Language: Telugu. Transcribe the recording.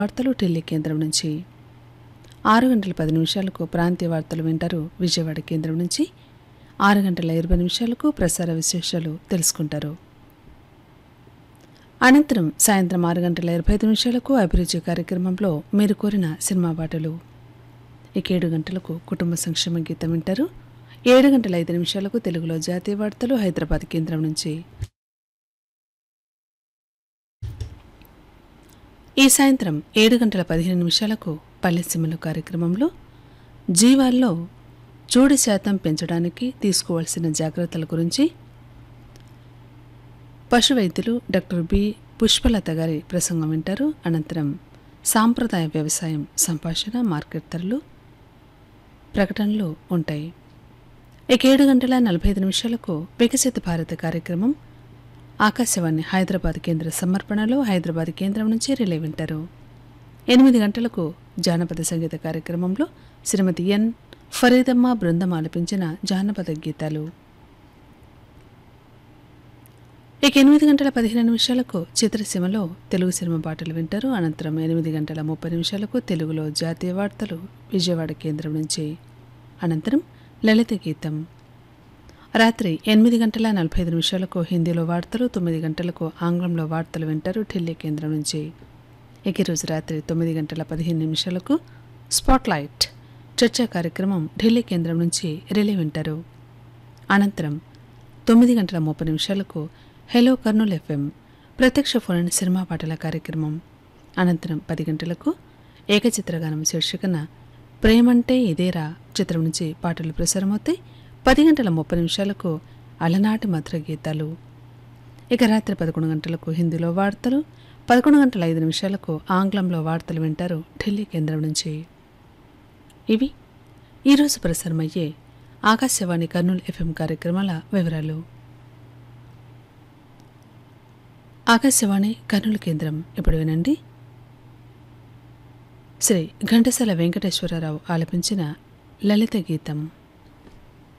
వార్తలు ఢిల్లీ కేంద్రం నుంచి ఆరు గంటల పది నిమిషాలకు ప్రాంతీయ వార్తలు వింటారు విజయవాడ కేంద్రం నుంచి ఆరు గంటల ఇరవై నిమిషాలకు ప్రసార విశేషాలు తెలుసుకుంటారు అనంతరం సాయంత్రం ఆరు గంటల ఇరవై ఐదు నిమిషాలకు అభిరుచి కార్యక్రమంలో మీరు కోరిన సినిమా పాటలు ఇక ఏడు గంటలకు కుటుంబ సంక్షేమ గీతం వింటారు ఏడు గంటల ఐదు నిమిషాలకు తెలుగులో జాతీయ వార్తలు హైదరాబాద్ కేంద్రం నుంచి ఈ సాయంత్రం ఏడు గంటల పదిహేను నిమిషాలకు పల్లెసీమలు కార్యక్రమంలో జీవాల్లో చూడు శాతం పెంచడానికి తీసుకోవాల్సిన జాగ్రత్తల గురించి పశు వైద్యులు డాక్టర్ బి పుష్పలత గారి ప్రసంగం వింటారు అనంతరం సాంప్రదాయ వ్యవసాయం సంభాషణ మార్కెట్ ధరలు ప్రకటనలు ఉంటాయి ఇక ఏడు గంటల నలభై ఐదు నిమిషాలకు వికసిత భారత కార్యక్రమం ఆకాశవాణి హైదరాబాద్ కేంద్ర సమర్పణలో హైదరాబాద్ కేంద్రం నుంచి రిలే వింటారు ఎనిమిది గంటలకు జానపద సంగీత కార్యక్రమంలో శ్రీమతి ఎన్ ఫరీదమ్మ బృందం ఆలపించిన జానపద గీతాలు ఇక ఎనిమిది గంటల పదిహేను నిమిషాలకు చిత్రసీమలో తెలుగు సినిమా పాటలు వింటారు అనంతరం ఎనిమిది గంటల ముప్పై నిమిషాలకు తెలుగులో జాతీయ వార్తలు విజయవాడ కేంద్రం నుంచి అనంతరం లలిత గీతం రాత్రి ఎనిమిది గంటల నలభై ఐదు నిమిషాలకు హిందీలో వార్తలు తొమ్మిది గంటలకు ఆంగ్లంలో వార్తలు వింటారు ఢిల్లీ కేంద్రం నుంచి ఇక ఈరోజు రాత్రి తొమ్మిది గంటల పదిహేను నిమిషాలకు స్పాట్లైట్ చర్చా కార్యక్రమం ఢిల్లీ కేంద్రం నుంచి రిలే వింటారు అనంతరం తొమ్మిది గంటల ముప్పై నిమిషాలకు హెలో కర్నూల్ ఎఫ్ఎం ప్రత్యక్ష ఫోన్ సినిమా పాటల కార్యక్రమం అనంతరం పది గంటలకు ఏకచిత్రగానం శీర్షికన ప్రేమంటే ఇదేరా చిత్రం నుంచి పాటలు ప్రసారమవుతాయి పది గంటల ముప్పై నిమిషాలకు అలనాటి మధుర గీతాలు ఇక రాత్రి పదకొండు గంటలకు హిందీలో వార్తలు పదకొండు గంటల ఐదు నిమిషాలకు ఆంగ్లంలో వార్తలు వింటారు ఢిల్లీ కేంద్రం నుంచి ఇవి ఈరోజు ప్రసారమయ్యే ఆకాశవాణి కర్నూలు ఎఫ్ఎం కార్యక్రమాల వివరాలు ఆకాశవాణి కర్నూలు కేంద్రం ఇప్పుడు వినండి శ్రీ ఘంటసాల వెంకటేశ్వరరావు ఆలపించిన లలిత గీతం